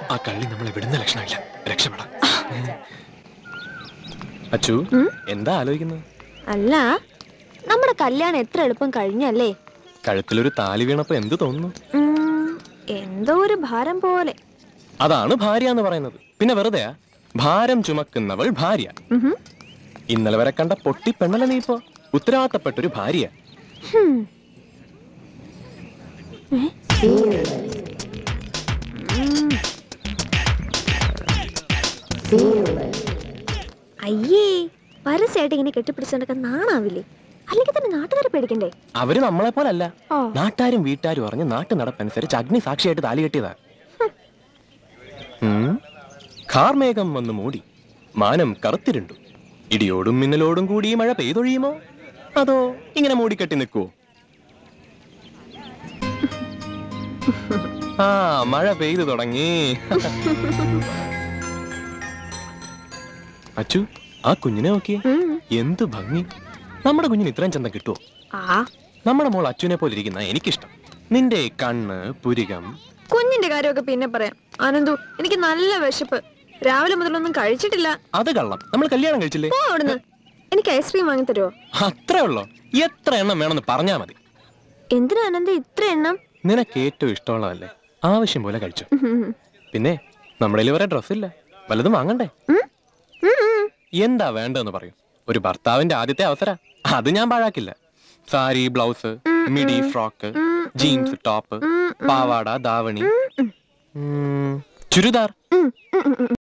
ആ കള്ളി നമ്മളെ വിടുന്ന ലക്ഷണമില്ല രക്ഷപ്പെടാം അച്ചു ഉം? എന്താ ആലോചിക്കുന്നത് അല്ല നമ്മുടെ കല്യാണം എത്ര എളുപ്പം കഴിഞ്ഞല്ലേ കഴുത്തിലൊരു താലി വീണപ്പോ എന്ത് തോന്നുന്നു ഉം, എന്തോ ഒരു ഭാരം പോലെ അതാണ് ഭാര്യ എന്ന് പറയുന്നത് പിന്നെ വെറുതെയാ ഭാരം ചുമക്കുന്നവൾ ഭാര്യ ഉഹും. ഇന്നലെ വരെ കണ്ട പൊട്ടി പെണ്ണല നീ ഇപ്പോ ഉത്തരവാദിത്തപ്പെട്ടൊരു ഭാര്യ ഹും. ഏ? ഉം. അയ്യേ പരസ്യമായിട്ട് ഇങ്ങനെ കെട്ടിപ്പിടിച്ചോണ്ടൊക്കെ നാണാവില്ലേ അല്ലെങ്കിൽ തന്നെ നാട്ടുകാരെ പേടിക്കണ്ടേ അവര് നമ്മളെ പോലല്ല ഓ നാട്ടാരും വീട്ടാരും അറിഞ്ഞ് നാട്ടു നടപ്പനുസരിച്ച് അഗ്നി സാക്ഷിയായിട്ട് താലി കെട്ടിയതാ ഉം. കാർമേഘം വന്ന് മൂടി മാനം കറുത്തിരുണ്ടു ഇടിയോടും മിന്നലോടും കൂടി ഈ മഴ പെയ്തൊഴിയുമോ അതോ ഇങ്ങനെ മൂടിക്കെട്ടി നിൽക്കുവോ ആ മഴ പെയ്തു തുടങ്ങി അച്ചു ആ കുഞ്ഞിനെ നോക്കിയേ ഉം. എന്ത് ഭംഗി നമ്മുടെ കുഞ്ഞിന് ഇത്രയും ചന്തം കിട്ടുമോ ആ നമ്മുടെ മോൾ അച്ഛനെ പോലെ ഇരിക്കുന്ന എനിക്കിഷ്ടം നിന്റെ ഈ കണ്ണ് പുരികം കുഞ്ഞിന്റെ കാര്യമൊക്കെ പിന്നെ പറയാം ആനന്ദു എനിക്ക് നല്ല വിശപ്പ് രാവിലെ മുതലൊന്നും കഴിച്ചിട്ടില്ല അത് കള്ളം നമ്മൾ കല്യാണം കഴിച്ചില്ലേ പോ അവിടുന്ന് എനിക്ക് ഐസ്ക്രീം വാങ്ങി തരുമോ അത്രേ ഉള്ളോ എത്ര എണ്ണം വേണമെന്ന് പറഞ്ഞാ മതി എന്തിനാ ആനന്ദ് ഇത്ര എണ്ണം നിനക്ക് ഏറ്റവും ഇഷ്ടമുള്ളതല്ലേ ആവശ്യം പോലെ കഴിച്ചു പിന്നെ നമ്മുടെ കയ്യിൽ വേറെ ഡ്രസ്സില്ല വല്ലതും വാങ്ങണ്ടേ ഉം? ഉം, ഉം. എന്താ വേണ്ടതെന്ന് പറയൂ ഒരു ഭർത്താവിന്റെ ആദ്യത്തെ അവസര അത് ഞാൻ പാഴാക്കില്ല സാരി ബ്ലൗസ് മിഡി ഫ്രോക്ക് ഉം, ജീൻസ് ടോപ്പ് ഉം, പാവാട ദാവണി ഉം. ഉം, ചുരിദാർ ഉം, ഉം, ഉം, ഉം.